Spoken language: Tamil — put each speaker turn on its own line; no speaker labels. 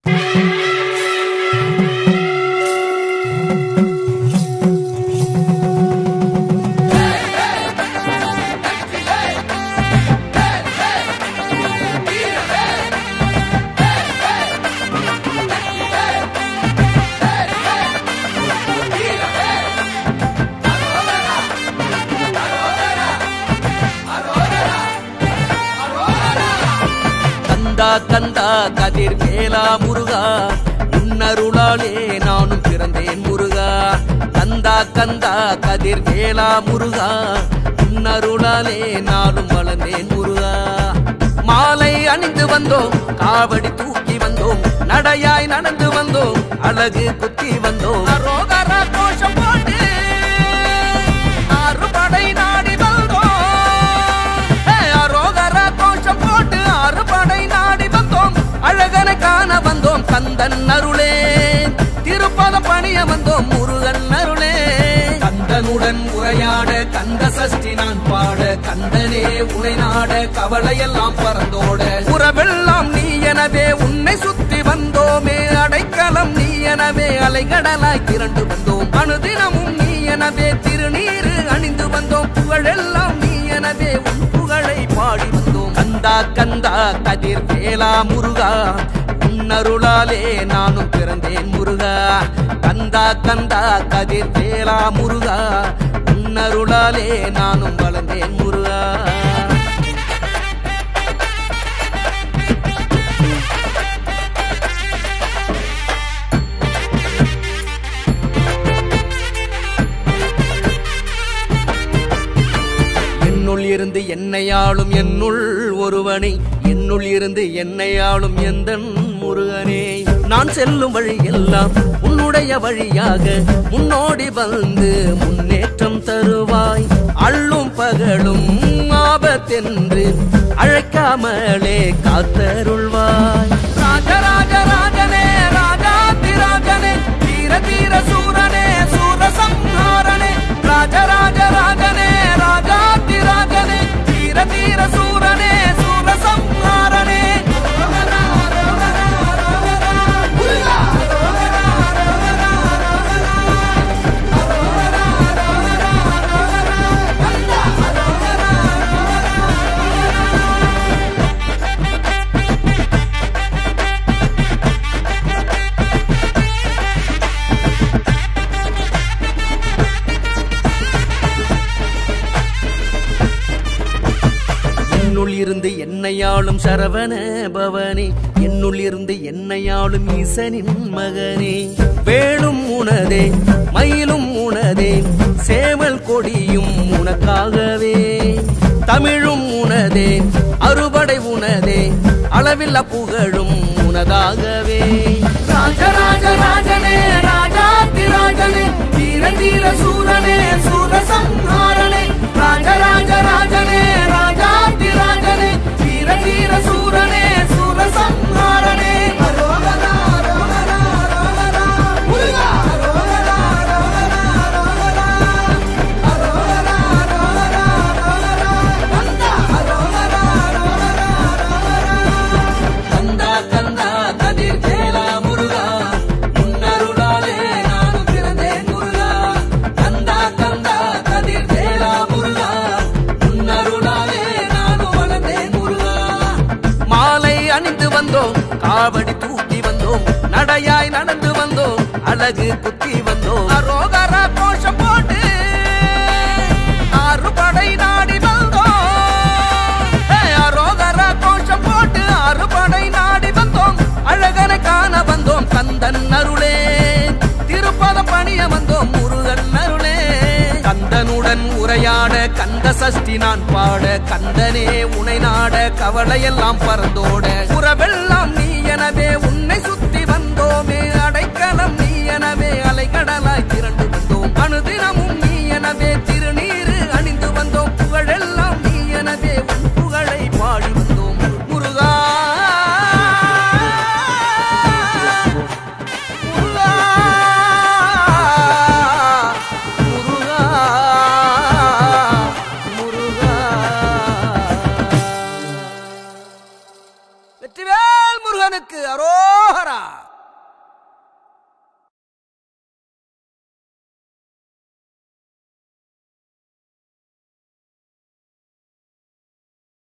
கந்தா கந்தா கதிர் வேலா முருகா உன்னருளாலே நானும் பிறந்தேன் முருகா கந்தா கந்தா கதிர் வேலா முருகா உன்னருளாலே நானும் வளர்ந்தேன் முருகா மாலை அணிந்து வந்தோம் காவடி தூக்கி வந்தோம் நடையாய் நடந்து வந்தோம் அழகு குத்தி வந்தோம் அரோகரா கோஷம் போட்டு அறுபடை நாடி வந்தோம் ஏ, அரோகரா கோஷம் போட்டு அறுபடை நாடி வந்தோம் அழகனை காண வந்தோம் கந்தன் அருளே திருப்பத பணிய வந்தோம் முருகன் அருளே கந்தனுடன் உரையாட கந்த சஷ்டி நான் பாட கந்தனே உனை நாட கவலையெல்லாம் பறந்தோட உறவெல்லாம் நீ எனவே உன்னை சுத்தி வந்தோமே அடைக்கலம் நீ எனவே அலைகடலாய் திரண்டு வந்தோம் அனுதினமும் நீ எனவே திருநீரு அணிந்து வந்தோம் புகழெல்லாம் நீ எனவே உன் புகழை பாடி வந்தோம் கந்தா கந்தா கதிர் வேலா முருகா உன்னருளாலே நானும் பிறந்தேன் முருகா கந்தா கந்தா கதிர் வேலா முருகா உன்னருளாலே நானும் வளர்ந்தேன் முருகா என்னுள் இருந்து என்னையாளும் என்னுள் ஒருவனே என்னுள் இருந்து என்னையாளும் எந்த முருகனே நான் செல்லும் வழி எல்லாம் உன்னுடைய வழியாக முன்னோடி வந்து முன்னேற்றம் தருவாய் அள்ளும் பகலும் ஆபத்தென்று அழைக்காமலே காத்தருள்வாய் ராஜராஜ ராஜனே ராஜாதிராஜனே தீர தீர சூரனே சூரசம்ஹாரனே ராஜராஜ ராஜனே ராஜாதிராஜனே தீர தீர சூரனே சூரசம்ஹாரனே என்னுள் இருந்து என்னையாளும் சரவண பவனே என்னுள் இருந்து என்னையாளும் ஈசனின் மகனே வேளும் உனதே மயிலும் உனதே சேவல் கொடியும் உனக்காகவே தமிழும் உனதே அறுபடை உனதே அளவில்ல புகழும் உனதாகவே ராஜராஜ ராஜனே ராஜாதிராஜனே தீர தீர சூரனே சூரசம்ஹாரனே ராஜராஜ ராஜனே ராஜாதிராஜனே தீர தீர சூரனே சூரசம்ஹாரனே அரோகரா அரோகரா அரோகரா முருகா அரோகரா அரோகரா அரோகரா அரோகரா அரோகரா அரோகரா கந்தா அரோகரா அரோகரா அரோகரா கந்தா கந்தா கதிர் வேலா முருகா முன்னருளாலே நானும் பிறந்தேன் முருகா கந்தா கந்தா கதிர் வேலா முருகா முன்னருளாலே நானும் வளர்ந்தேன் முருகா மாலை அணிந்து வந்தோம் காவடி தூக்கி வந்தோம் நடையாய் நடந்து வந்தோம் அழகு குத்தி வந்தோம் அரோகரா கோஷம் போட்டு அறுபடை நாடி வந்தோம் ஏ, அரோகரா கோஷம் போட்டு அறுபடை நாடி வந்தோம் அழகனை காண வந்தோம் கந்தன் அருளே திருப்பத பணிய வந்தோம் முருகன் அருளே கந்தனுடன் உரையாட கந்த சஷ்டி நான் பாட கந்தனே உனை நாட கவலையெல்லாம் பறந்தோட